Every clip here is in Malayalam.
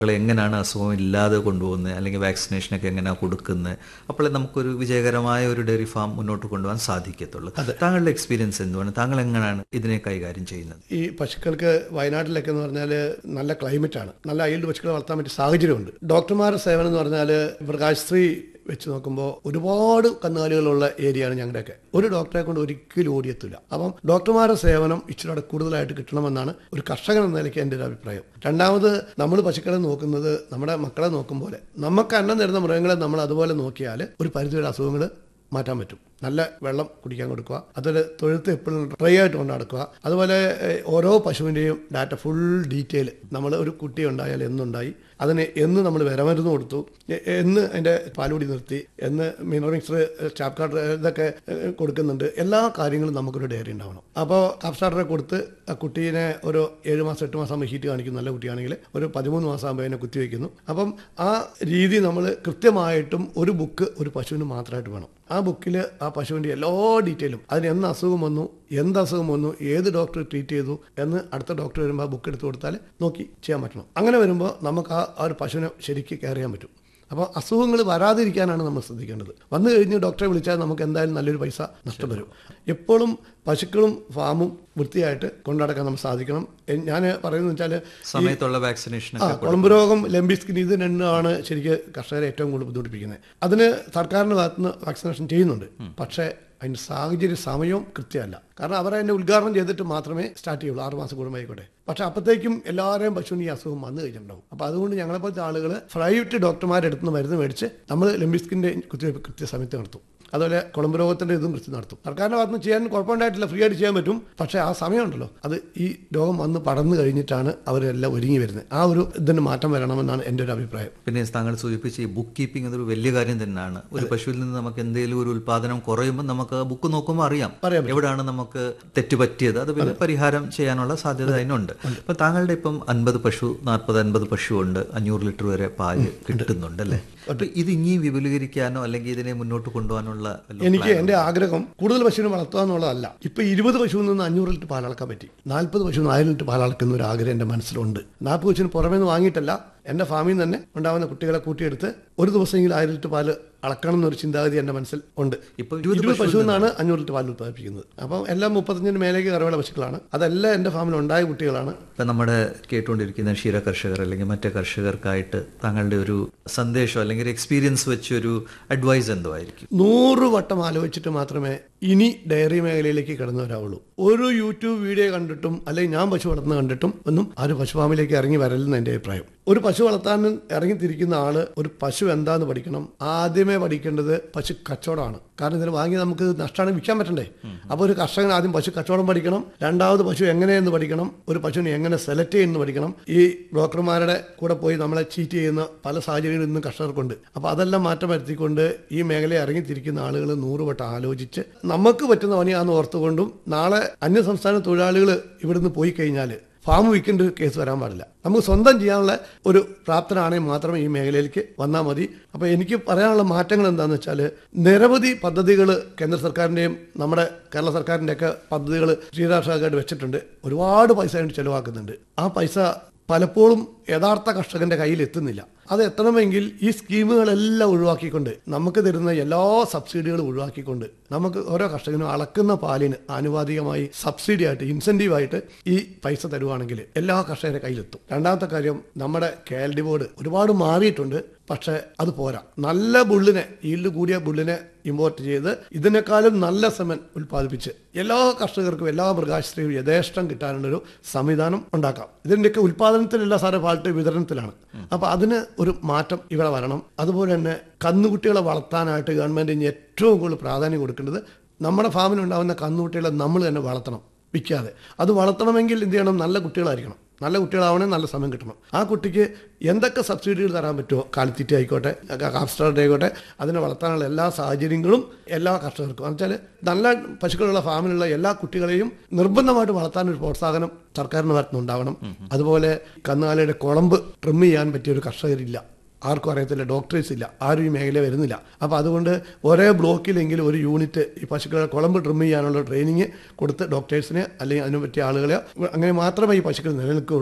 മക്കളെ എങ്ങനെയാണ് അസുഖം ഇല്ലാതെ കൊണ്ടുപോകുന്നത് അല്ലെങ്കിൽ വാക്സിനേഷനൊക്കെ എങ്ങനെയാണ് കൊടുക്കുന്നത് അപ്പോഴേ നമുക്കൊരു വിജയകരമായ ഒരു ഡയറി ഫാം മുന്നോട്ട് കൊണ്ടുപോകാൻ സാധിക്കത്തുള്ളൂ താങ്കളുടെ എക്സ്പീരിയൻസ് എന്തുവാണ് താങ്കൾ എങ്ങനെയാണ് ഇതിനെ കൈകാര്യം ചെയ്യുന്നത് ഈ പശുക്കൾക്ക് വയനാട്ടിലൊക്കെ എന്ന് പറഞ്ഞാൽ നല്ല ക്ലൈമറ്റ് ആണ് നല്ല അയിൽഡ് പശുക്കളെ വളർത്താൻ പറ്റിയ സാഹചര്യമുണ്ട് ഡോക്ടർമാരുടെ സേവനം എന്ന് പറഞ്ഞാൽ പ്രകാശ്ശ്രീ വെച്ച് നോക്കുമ്പോൾ ഒരുപാട് കന്നുകാലികളുള്ള ഏരിയയാണ് ഞങ്ങളുടെയൊക്കെ ഒരു ഡോക്ടറെ കൊണ്ട് ഒരിക്കലും ഓടിയെത്തില്ല അപ്പം ഡോക്ടർമാരുടെ സേവനം ഇച്ചിരി കൂടുതലായിട്ട് കിട്ടണമെന്നാണ് ഒരു കർഷകൻ എന്ന നിലയ്ക്ക് എൻ്റെ ഒരു അഭിപ്രായം രണ്ടാമത് നമ്മൾ പശുക്കളെ നോക്കുന്നത് നമ്മുടെ മക്കളെ നോക്കും പോലെ നമുക്ക് അന്നം തരുന്ന മൃഗങ്ങളെ നമ്മൾ അതുപോലെ നോക്കിയാൽ ഒരു പരിധിയുടെ അസുഖങ്ങൾ മാറ്റാൻ പറ്റും നല്ല വെള്ളം കുടിക്കാൻ കൊടുക്കുക അതുപോലെ തൊഴുത്ത് എപ്പോഴും ഡ്രൈ ആയിട്ട് കൊണ്ട് നടക്കുക അതുപോലെ ഏഹ്, ഓരോ പശുവിൻ്റെയും ഡാറ്റ ഫുൾ ഡീറ്റെയിൽ നമ്മൾ ഒരു കുട്ടി ഉണ്ടായാൽ എന്നുണ്ടായി അതിന് എന്ന് നമ്മൾ വിരമരുന്ന് കൊടുത്തു എ- എന്ന് അതിൻ്റെ പാലുകൂടി നിർത്തി എന്ന് മിനറൽ മിക്സർ ചാപ്പ് കാർഡ് ഇതൊക്കെ ഏഹ്, കൊടുക്കുന്നുണ്ട് എല്ലാ കാര്യങ്ങളും നമുക്കൊരു ഡയറി ഉണ്ടാവണം അപ്പോൾ കാഫ് സ്റ്റാർട്ടറെ കൊടുത്ത് ആ കുട്ടീനെ ഒരു ഏഴ് മാസം എട്ട് മാസം ആകുമ്പോൾ ഹീറ്റ് കാണിക്കും നല്ല കുട്ടിയാണെങ്കിൽ ഒരു പതിമൂന്ന് മാസം ആകുമ്പോൾ അതിനെ കുത്തിവെക്കുന്നു അപ്പം ആ രീതി നമ്മൾ കൃത്യമായിട്ടും ഒരു ബുക്ക് ഒരു പശുവിന് മാത്രമായിട്ട് വേണം ആ ബുക്കിൽ ആ പശുവിൻ്റെ എല്ലാ ഡീറ്റെയിലും അതിന് എന്ന് അസുഖം വന്നു എന്ത് അസുഖം വന്നു ഏത് ഡോക്ടർ ട്രീറ്റ് ചെയ്തു എന്ന് അടുത്ത ഡോക്ടർ വരുമ്പോൾ ആ ബുക്ക് എടുത്ത് കൊടുത്താൽ നോക്കി ചെയ്യാൻ പറ്റണം അങ്ങനെ വരുമ്പോൾ നമുക്ക് ആ ആ ഒരു പശുവിനെ ശരിക്ക് കെയർ ചെയ്യാൻ പറ്റും അപ്പോൾ അസുഖങ്ങൾ വരാതിരിക്കാനാണ് നമ്മൾ ശ്രദ്ധിക്കേണ്ടത് വന്നു കഴിഞ്ഞ് ഡോക്ടറെ വിളിച്ചാൽ നമുക്ക് എന്തായാലും നല്ലൊരു പൈസ നഷ്ടം വരും എപ്പോഴും പശുക്കളും ഫാമും വൃത്തിയായിട്ട് കൊണ്ടുനടക്കാൻ നമുക്ക് സാധിക്കണം ഞാൻ പറയുന്നത് വെച്ചാൽ സമയത്തുള്ള വാക്സിനേഷൻ ആ കുളമ്പ് രോഗം ലംബിസ്കിൻ ഇത് രണ്ടുമാണ് ശരിക്ക് കർഷകരെ ഏറ്റവും കൂടുതൽ ബുദ്ധിമുട്ടിപ്പിക്കുന്നത് അതിന് സർക്കാരിൻ്റെ ഭാഗത്തുനിന്ന് വാക്സിനേഷൻ ചെയ്യുന്നുണ്ട് പക്ഷേ അതിന് സാഹചര്യ സമയവും കൃത്യമല്ല കാരണം അവർ അതിൻ്റെ ഉദ്ഘാടനം ചെയ്തിട്ട് മാത്രമേ സ്റ്റാർട്ട് ചെയ്യുള്ളൂ ആറ് മാസം കൂടുമ്പോൾ ആയിക്കോട്ടെ പക്ഷേ അപ്പോഴത്തേക്കും എല്ലാവരെയും പശുവിന് ഈ അസുഖം വന്നു കഴിഞ്ഞിട്ടുണ്ടാവും അപ്പോൾ അതുകൊണ്ട് ഞങ്ങളെപ്പോലത്തെ ആളുകൾ പ്രൈവറ്റ് ഡോക്ടർമാരുടെ അടുത്ത് നിന്ന് മരുന്ന് മേടിച്ച് നമ്മൾ ലംബിസ്കിൻ്റെ കുത്തിവയ്പ്പ് കൃത്യസമയത്ത് നടത്തും അതുപോലെ കുളമ്പ് രോഗത്തിൻ്റെ ഇതും കൃത്യം നടത്തും സർക്കാരിൻ്റെ ഭാഗത്ത് നിന്ന് ചെയ്യാൻ കുഴപ്പമുണ്ടായിട്ടില്ല ഫ്രീ ആയിട്ട് ചെയ്യാൻ പറ്റും പക്ഷേ ആ സമയമുണ്ടല്ലോ അത് ഈ രോഗം വന്ന് പടർന്നു കഴിഞ്ഞിട്ടാണ് അവരെല്ലാം ഒരുങ്ങി വരുന്നത് ആ ഒരു ഇതിന് മാറ്റം വരണമെന്നാണ് എൻ്റെ ഒരു അഭിപ്രായം പിന്നെ താങ്കൾ സൂചിപ്പിച്ച ഈ ബുക്ക് കീപ്പിംഗ് അതൊരു വലിയ കാര്യം തന്നെയാണ് ഒരു പശുവിൽ നിന്ന് നമുക്ക് എന്തെങ്കിലും ഒരു ഉൽപാദനം കുറയുമ്പോൾ നമുക്ക് ആ ബുക്ക് നോക്കുമ്പോൾ അറിയാം അറിയാൻ എവിടെയാണ് നമുക്ക് തെറ്റ് പറ്റിയത് അത് പിന്നെ പരിഹാരം ചെയ്യാനുള്ള സാധ്യത അതിനുണ്ട് അപ്പൊ താങ്കളുടെ ഇപ്പം അൻപത് പശു നാൽപ്പത് അൻപത് പശു ഉണ്ട് അഞ്ഞൂറ് ലിറ്റർ വരെ പാല് കിട്ടുന്നുണ്ട് അല്ലേ അപ്പൊ ഇത് ഇനിയും വിപുലീകരിക്കാനോ അല്ലെങ്കിൽ ഇതിനെ മുന്നോട്ട് കൊണ്ടുപോകാനുള്ള വല്ല എനിക്ക് എൻ്റെ ആഗ്രഹം കൂടുതൽ പശുവിനെ വളർത്തുക എന്നുള്ളതല്ല ഇപ്പൊ ഇരുപത് പശുവിൽ നിന്ന് അഞ്ഞൂറ് ലിറ്റർ പാലളക്കാൻ പറ്റി നാൽപ്പത് പശു ആയിരം ലിറ്റർ പാലളക്കുന്ന ഒരു ആഗ്രഹം എൻ്റെ മനസ്സിലുണ്ട് നാൽപ്പത് പശുവിന് പുറമേ നിന്ന് വാങ്ങിയിട്ടല്ല എൻ്റെ ഫാമിൽ നിന്ന് തന്നെ ഉണ്ടാകുന്ന കുട്ടികളെ കൂട്ടിയെടുത്ത് ഒരു ദിവസമെങ്കിലും ആയിരം ലിറ്റർ പാല് അളക്കണം എന്നൊരു ചിന്താഗതി എൻ്റെ മനസ്സിൽ ഉണ്ട് ഇപ്പൊ ഇരുപത് പശു എന്നാണ് അഞ്ഞൂറ് ലിറ്റർ പാൽ ഉത്പാദിപ്പിക്കുന്നത് അപ്പം എല്ലാം മുപ്പത്തഞ്ചിന് മേലേക്ക് കറവേള പശുക്കളാണ് അതെല്ലാം എൻ്റെ ഫാമിൽ ഉണ്ടായ കുട്ടികളാണ് ഇപ്പം നമ്മുടെ കേട്ടുകൊണ്ടിരിക്കുന്ന ക്ഷീര കർഷകർ അല്ലെങ്കിൽ മറ്റ് കർഷകർക്കായിട്ട് താങ്കളുടെ ഒരു സന്ദേശം അല്ലെങ്കിൽ ഒരു എക്സ്പീരിയൻസ് വെച്ചൊരു അഡ്വൈസ് എന്തോ ആയിരിക്കും നൂറ് വട്ടം ആലോചിച്ചിട്ട് മാത്രമേ ഇനി ഡയറി മേഖലയിലേക്ക് കടന്നു വരാവുള്ളൂ ഒരു യൂട്യൂബ് വീഡിയോ കണ്ടിട്ടും അല്ലെങ്കിൽ ഞാൻ പശു വളർത്തുന്ന കണ്ടിട്ടും ഒന്നും ആ ഒരു പശു ഫാമിലേക്ക് ഇറങ്ങി വരലെന്ന് എൻ്റെ അഭിപ്രായം ഒരു പശു വളർത്താൻ ഇറങ്ങിത്തിരിക്കുന്ന ആള് ഒരു പശു എന്താന്ന് പഠിക്കണം ആദ്യമേ പഠിക്കേണ്ടത് പശു കച്ചവടമാണ് കാരണം ഇതിന് വാങ്ങി നമുക്ക് നഷ്ടമാണ് വിൽക്കാൻ പറ്റണ്ടേ അപ്പോൾ ഒരു കർഷകൻ ആദ്യം പശു കച്ചവടം പഠിക്കണം രണ്ടാമത് പശു എങ്ങനെയെന്ന് പഠിക്കണം ഒരു പശുവിനെ എങ്ങനെ സെലക്ട് ചെയ്യുന്നു പഠിക്കണം ഈ ബ്രോക്കർമാരുടെ കൂടെ പോയി നമ്മളെ ചീറ്റ് ചെയ്യുന്ന പല സാഹചര്യങ്ങളും ഇന്ന് കർഷകർക്കുണ്ട് അപ്പോൾ അതെല്ലാം മാറ്റം വരുത്തിക്കൊണ്ട് ഈ മേഖലയിൽ ഇറങ്ങിത്തിരിക്കുന്ന ആളുകൾ നൂറുവട്ടം ആലോചിച്ച് നമുക്ക് പറ്റുന്ന പണിയാന്ന് ഓർത്തുകൊണ്ടും നാളെ അന്യസംസ്ഥാന തൊഴിലാളികൾ ഇവിടുന്ന് പോയി കഴിഞ്ഞാൽ ഫാം വിൽക്കേണ്ട ഒരു കേസ് വരാൻ പാടില്ല നമുക്ക് സ്വന്തം ചെയ്യാനുള്ള ഒരു പ്രാപ്തനാണെങ്കിൽ മാത്രമേ ഈ മേഖലയിലേക്ക് വന്നാൽ മതി അപ്പോൾ എനിക്ക് പറയാനുള്ള മാറ്റങ്ങൾ എന്താണെന്ന് വെച്ചാൽ നിരവധി പദ്ധതികൾ കേന്ദ്ര സർക്കാരിൻ്റെയും നമ്മുടെ കേരള സർക്കാരിൻ്റെയൊക്കെ പദ്ധതികൾ ശ്രീരാഷ്ട്രമായിട്ട് വെച്ചിട്ടുണ്ട് ഒരുപാട് പൈസ വേണ്ടി ചെലവാക്കുന്നുണ്ട് ആ പൈസ പലപ്പോഴും യഥാർത്ഥ കർഷകന്റെ കയ്യിൽ എത്തുന്നില്ല അത് എത്തണമെങ്കിൽ ഈ സ്കീമുകളെല്ലാം ഒഴിവാക്കിക്കൊണ്ട് നമുക്ക് തരുന്ന എല്ലാ സബ്സിഡികളും ഒഴിവാക്കിക്കൊണ്ട് നമുക്ക് ഓരോ കർഷകനും അളക്കുന്ന പാലിന് ആനുപാതികമായി സബ്സിഡി ആയിട്ട് ഇൻസെന്റീവ് ആയിട്ട് ഈ പൈസ തരുവാണെങ്കിൽ എല്ലാ കർഷകരുടെ കയ്യിലെത്തും രണ്ടാമത്തെ കാര്യം നമ്മുടെ കെ എൽ ഡി ബോർഡ് ഒരുപാട് മാറിയിട്ടുണ്ട് പക്ഷേ അത് പോരാ നല്ല ബുള്ളിനെ ഈൽഡ് കൂടിയ ബുള്ളിനെ ഇമ്പോർട്ട് ചെയ്ത് ഇതിനേക്കാളും നല്ല സെമൻ ഉൽപ്പാദിപ്പിച്ച് എല്ലാ കർഷകർക്കും എല്ലാ മൃഗാശ്രയും യഥേഷ്ടം കിട്ടാനുള്ളൊരു സംവിധാനം ഉണ്ടാക്കാം ഇതിൻ്റെയൊക്കെ ഉൽപ്പാദനത്തിലല്ല സാറേ ഫാൾട്ട് വിതരണത്തിലാണ് അപ്പോൾ അതിന് ഒരു മാറ്റം ഇവിടെ വരണം അതുപോലെ തന്നെ കന്നുകുട്ടികളെ വളർത്താനായിട്ട് ഗവൺമെൻറ് ഇനി ഏറ്റവും കൂടുതൽ പ്രാധാന്യം കൊടുക്കേണ്ടത് നമ്മുടെ ഫാമിലുണ്ടാകുന്ന കന്നുകുട്ടികളെ നമ്മൾ തന്നെ വളർത്തണം വിൽക്കാതെ അത് വളർത്തണമെങ്കിൽ എന്ത് ചെയ്യണം നല്ല കുട്ടികളായിരിക്കണം നല്ല കുട്ടികളാവണേ നല്ല സമയം കിട്ടണം ആ കുട്ടിക്ക് എന്തൊക്കെ സബ്സിഡികൾ തരാൻ പറ്റുമോ കാലിത്തീറ്റ ആയിക്കോട്ടെ കാപ്സ്റ്റാർഡ് ആയിക്കോട്ടെ അതിനെ വളർത്താനുള്ള എല്ലാ സാഹചര്യങ്ങളും എല്ലാ കർഷകർക്കും എന്ന് വെച്ചാൽ നല്ല പശുക്കളുള്ള ഫാമിലുള്ള എല്ലാ കുട്ടികളെയും നിർബന്ധമായിട്ട് വളർത്താൻ ഒരു പ്രോത്സാഹനം സർക്കാരിന് ഭാഗത്തുനിന്ന് ഉണ്ടാവണം അതുപോലെ കന്നുകാലിയുടെ കുളമ്പ് ട്രിം ചെയ്യാൻ പറ്റിയ ഒരു കർഷകരില്ല ആർക്കും അറിയത്തില്ല ഡോക്ടേഴ്സ് ഇല്ല ആരും ഈ മേഖല വരുന്നില്ല അപ്പോൾ അതുകൊണ്ട് ഒരേ ബ്ലോക്കിലെങ്കിലും ഒരു യൂണിറ്റ് ഈ പശുക്കളെ കുളമ്പ് ട്രിം ചെയ്യാനുള്ള ട്രെയിനിങ് കൊടുത്ത് ഡോക്ടേഴ്സിനെ അല്ലെങ്കിൽ അതിനു പറ്റിയ ആളുകളെ അങ്ങനെ മാത്രമേ ഈ പശുക്കൾ നിലനിൽക്കുകയുള്ളൂ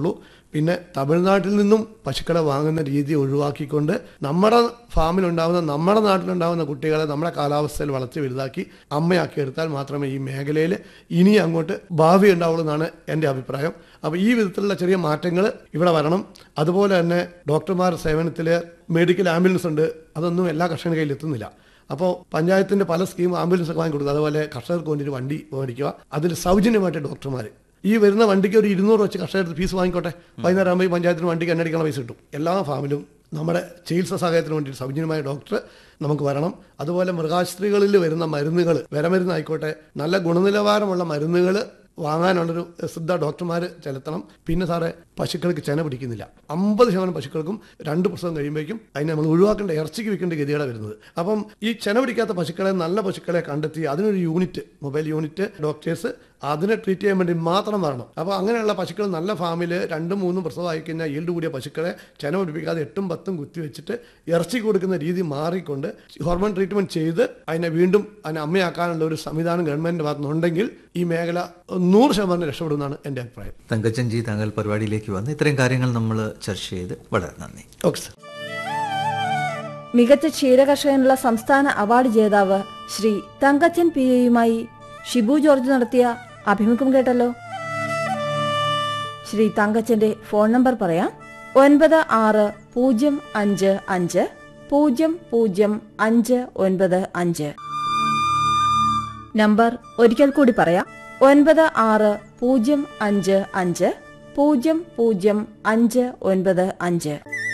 പിന്നെ തമിഴ്നാട്ടിൽ നിന്നും പശുക്കളെ വാങ്ങുന്ന രീതി ഒഴിവാക്കിക്കൊണ്ട് നമ്മുടെ ഫാമിലുണ്ടാവുന്ന നമ്മുടെ നാട്ടിലുണ്ടാവുന്ന കുട്ടികളെ നമ്മുടെ കാലാവസ്ഥയിൽ വളർത്തി വലുതാക്കി അമ്മയാക്കി എടുത്താൽ മാത്രമേ ഈ മേഖലയിൽ ഇനി അങ്ങോട്ട് ഭാവി ഉണ്ടാവുള്ളൂ എന്നാണ് എൻ്റെ അഭിപ്രായം അപ്പോൾ ഈ വിധത്തിലുള്ള ചെറിയ മാറ്റങ്ങൾ ഇവിടെ വരണം അതുപോലെ തന്നെ ഡോക്ടർമാരുടെ സേവനത്തിൽ മെഡിക്കൽ ആംബുലൻസ് ഉണ്ട് അതൊന്നും എല്ലാ കർഷകരുടെ കയ്യിൽ എത്തുന്നില്ല അപ്പോൾ പഞ്ചായത്തിന്റെ പല സ്കീം ആംബുലൻസ് ഒക്കെ വാങ്ങി കൊടുക്കുക അതുപോലെ കർഷകർക്ക് വേണ്ടിയിട്ട് വണ്ടി മേടിക്കുക അതിൽ സൗജന്യമായിട്ട് ഡോക്ടർമാർ ഈ വരുന്ന വണ്ടിക്ക് ഒരു ഇരുന്നൂറ് വെച്ച് കർഷകർക്ക് ഫീസ് വാങ്ങിക്കോട്ടെ വൈകുന്നേരം ആകുമ്പോൾ ഈ പഞ്ചായത്തിന് വണ്ടിക്ക് എണ്ണടിക്കുന്ന പൈസ കിട്ടും എല്ലാ ഫാമിലും നമ്മുടെ ചികിത്സാ സഹായത്തിന് വേണ്ടി സൗജന്യമായ ഡോക്ടർ നമുക്ക് വരണം അതുപോലെ മൃഗാശുപത്രികളിൽ വരുന്ന മരുന്നുകൾ വിരമരുന്നായിക്കോട്ടെ നല്ല ഗുണനിലവാരമുള്ള മരുന്നുകൾ വാങ്ങാനുള്ളൊരു ശ്രദ്ധ ഡോക്ടർമാർ ചെലുത്തണം പിന്നെ സാറേ പശുക്കൾക്ക് ചെന പിടിക്കുന്നില്ല അമ്പത് ശതമാനം പശുക്കൾക്കും രണ്ട് പ്രസവം കഴിയുമ്പോഴേക്കും അതിനെ നമ്മൾ ഒഴിവാക്കേണ്ട ഇറച്ചിക്ക് വെക്കേണ്ട ഗതിയാണ് വരുന്നത് അപ്പം ഈ ചെന പിടിക്കാത്ത പശുക്കളെ നല്ല പശുക്കളെ കണ്ടെത്തി അതിനൊരു യൂണിറ്റ് മൊബൈൽ യൂണിറ്റ് ഡോക്ടേഴ്സ് അതിനെ ട്രീറ്റ് ചെയ്യാൻ വേണ്ടി മാത്രം വരണം അപ്പോൾ അങ്ങനെയുള്ള പശുക്കൾ നല്ല ഫാമിൽ രണ്ടും മൂന്നും പ്രസവമായി കഴിഞ്ഞാൽ ഈൽഡ് കൂടിയ പശുക്കളെ ചെന പിടിപ്പിക്കാതെ എട്ടും പത്തും കുത്തി വെച്ചിട്ട് ഇറച്ചി കൊടുക്കുന്ന രീതി മാറിക്കൊണ്ട് ഹോർമോൺ ട്രീറ്റ്മെന്റ് ചെയ്ത് അതിനെ വീണ്ടും അതിനെ അമ്മയാക്കാനുള്ള ഒരു സംവിധാനം ഗവൺമെന്റിന്റെ ഭാഗത്തുനിന്നുണ്ടെങ്കിൽ ഈ മേഖല നൂറ് ശതമാനം രക്ഷപ്പെടുമെന്നാണ് എൻ്റെ അഭിപ്രായം തങ്കച്ചൻജി താങ്കൾ പരിപാടിയിലേക്ക് വന്ന് ഇത്രയും കാര്യങ്ങൾ നമ്മൾ ചർച്ച ചെയ്ത് വളരെ നന്ദി ഓക്കെ സാർ മികച്ച ക്ഷീരകർഷകനുള്ള സംസ്ഥാന അവാർഡ് ജേതാവ് ശ്രീ തങ്കച്ചൻ പി എയുമായി ഷിബു ജോർജ് നടത്തിയ അഭിമുഖം കേട്ടല്ലോ ശ്രീ തങ്കച്ചന്റെ ഫോൺ നമ്പർ പറയാം ഒൻപത് ആറ് പൂജ്യം അഞ്ച് അഞ്ച് പൂജ്യം പൂജ്യം അഞ്ച് ഒൻപത് അഞ്ച് നമ്പർ ഒരിക്കൽ കൂടി പറയാം ഒൻപത് ആറ് പൂജ്യം അഞ്ച് അഞ്ച് പൂജ്യം പൂജ്യം അഞ്ച് ഒൻപത് അഞ്ച്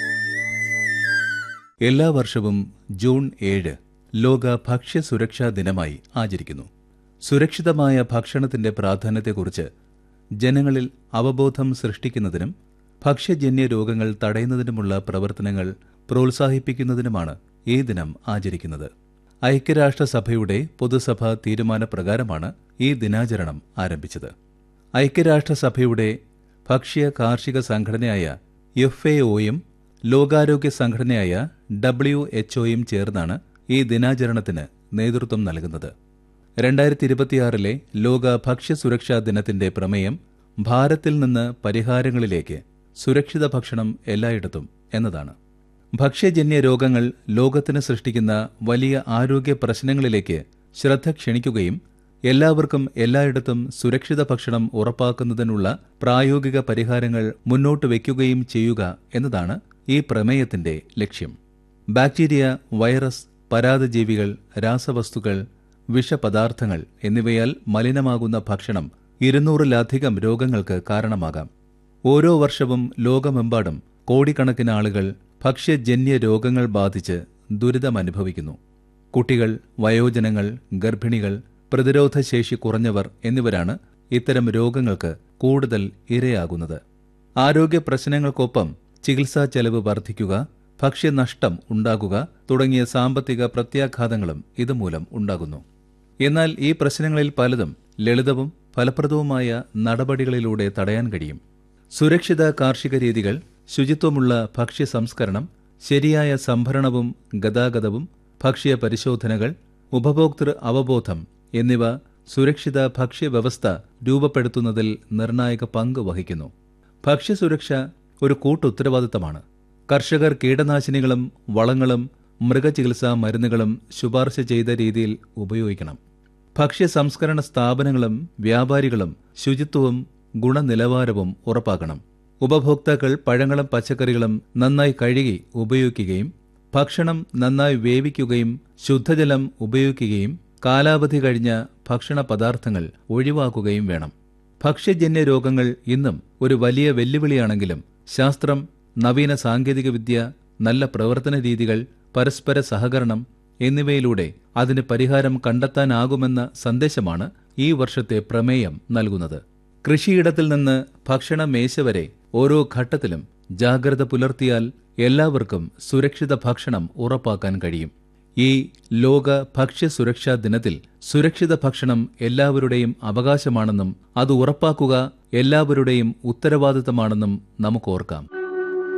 എല്ലാ വർഷവും ജൂൺ ഏഴ് ലോക ഭക്ഷ്യ സുരക്ഷാ ദിനമായി ആചരിക്കുന്നു സുരക്ഷിതമായ ഭക്ഷണത്തിന്റെ പ്രാധാന്യത്തെക്കുറിച്ച് ജനങ്ങളിൽ അവബോധം സൃഷ്ടിക്കുന്നതിനും ഭക്ഷ്യജന്യ രോഗങ്ങൾ തടയുന്നതിനുമുള്ള പ്രവർത്തനങ്ങൾ പ്രോത്സാഹിപ്പിക്കുന്നതിനുമാണ് ഈ ദിനം ആചരിക്കുന്നത് ഐക്യരാഷ്ട്രസഭയുടെ പൊതുസഭ തീരുമാനപ്രകാരമാണ് ഈ ദിനാചരണം ആരംഭിച്ചത് ഐക്യരാഷ്ട്രസഭയുടെ ഭക്ഷ്യ കാർഷിക സംഘടനയായ എഫ് എ ഒയും ലോകാരോഗ്യ സംഘടനയായ ഡബ്ല്യു എച്ച്ഒയും ചേർന്നാണ് ഈ ദിനാചരണത്തിന് നേതൃത്വം നൽകുന്നത് രണ്ടായിരത്തി ഇരുപത്തിയാറിലെ ലോക ഭക്ഷ്യസുരക്ഷാ ദിനത്തിന്റെ പ്രമേയം ഭാരത്തിൽ നിന്ന് പരിഹാരങ്ങളിലേക്ക് സുരക്ഷിത ഭക്ഷണം എല്ലായിടത്തും എന്നതാണ് ഭക്ഷ്യജന്യ രോഗങ്ങൾ ലോകത്തിന് സൃഷ്ടിക്കുന്ന വലിയ ആരോഗ്യ പ്രശ്നങ്ങളിലേക്ക് ശ്രദ്ധ ക്ഷണിക്കുകയും എല്ലാവർക്കും എല്ലായിടത്തും സുരക്ഷിത ഭക്ഷണം ഉറപ്പാക്കുന്നതിനുള്ള പ്രായോഗിക പരിഹാരങ്ങൾ മുന്നോട്ട് വയ്ക്കുകയും ചെയ്യുക എന്നതാണ് ഈ പ്രമേയത്തിന്റെ ലക്ഷ്യം ബാക്ടീരിയ വൈറസ് പരാതജീവികൾ രാസവസ്തുക്കൾ വിഷപദാർത്ഥങ്ങൾ എന്നിവയാൽ മലിനമാകുന്ന ഭക്ഷണം ഇരുന്നൂറിലധികം രോഗങ്ങൾക്ക് കാരണമാകാം ഓരോ വർഷവും ലോകമെമ്പാടും കോടിക്കണക്കിന് ആളുകൾ ഭക്ഷ്യജന്യ രോഗങ്ങൾ ബാധിച്ച് ദുരിതമനുഭവിക്കുന്നു കുട്ടികൾ വയോജനങ്ങൾ ഗർഭിണികൾ പ്രതിരോധശേഷി കുറഞ്ഞവർ എന്നിവരാണ് ഇത്തരം രോഗങ്ങൾക്ക് കൂടുതൽ ഇരയാകുന്നത് ആരോഗ്യ പ്രശ്നങ്ങൾക്കൊപ്പം ചികിത്സാ ചെലവ് വർദ്ധിക്കുക ഭക്ഷ്യനഷ്ടം ഉണ്ടാകുക തുടങ്ങിയ സാമ്പത്തിക പ്രത്യാഘാതങ്ങളും ഇതുമൂലം ഉണ്ടാകുന്നു എന്നാൽ ഈ പ്രശ്നങ്ങളിൽ പലതും ലളിതവും ഫലപ്രദവുമായ നടപടികളിലൂടെ തടയാൻ കഴിയും സുരക്ഷിത കാർഷിക രീതികൾ ശുചിത്വമുള്ള ഭക്ഷ്യ സംസ്കരണം ശരിയായ സംഭരണവും ഗതാഗതവും ഭക്ഷ്യ പരിശോധനകൾ ഉപഭോക്തൃ അവബോധം എന്നിവ സുരക്ഷിത ഭക്ഷ്യവ്യവസ്ഥ രൂപപ്പെടുത്തുന്നതിൽ നിർണായക പങ്ക് വഹിക്കുന്നു ഭക്ഷ്യസുരക്ഷ ഒരു കൂട്ടുത്തരവാദിത്തമാണ് കർഷകർ കീടനാശിനികളും വളങ്ങളും മൃഗചികിത്സാ മരുന്നുകളും ശുപാർശ ചെയ്ത രീതിയിൽ ഉപയോഗിക്കണം ഭക്ഷ്യ സംസ്കരണ സ്ഥാപനങ്ങളും വ്യാപാരികളും ശുചിത്വവും ഗുണനിലവാരവും ഉറപ്പാക്കണം ഉപഭോക്താക്കൾ പഴങ്ങളും പച്ചക്കറികളും നന്നായി കഴുകി ഉപയോഗിക്കുകയും ഭക്ഷണം നന്നായി വേവിക്കുകയും ശുദ്ധജലം ഉപയോഗിക്കുകയും കാലാവധി കഴിഞ്ഞ ഭക്ഷണ പദാർത്ഥങ്ങൾ ഒഴിവാക്കുകയും വേണം ഭക്ഷ്യജന്യ രോഗങ്ങൾ ഇന്നും ഒരു വലിയ വെല്ലുവിളിയാണെങ്കിലും ശാസ്ത്രം നവീന സാങ്കേതികവിദ്യ നല്ല പ്രവർത്തന രീതികൾ പരസ്പര സഹകരണം എന്നിവയിലൂടെ അതിന് പരിഹാരം കണ്ടെത്താനാകുമെന്ന സന്ദേശമാണ് ഈ വർഷത്തെ പ്രമേയം നൽകുന്നത് കൃഷിയിടത്തിൽ നിന്ന് ഭക്ഷണ മേശ വരെ ഓരോ ഘട്ടത്തിലും ജാഗ്രത പുലർത്തിയാൽ എല്ലാവർക്കും സുരക്ഷിത ഭക്ഷണം ഉറപ്പാക്കാൻ കഴിയും ഈ ലോക ഭക്ഷ്യ സുരക്ഷാ ദിനത്തിൽ സുരക്ഷിത ഭക്ഷണം എല്ലാവരുടെയും അവകാശമാണെന്നും അത് ഉറപ്പാക്കുക എല്ലാവരുടെയും ഉത്തരവാദിത്തമാണെന്നും നമുക്ക് ഓർക്കാം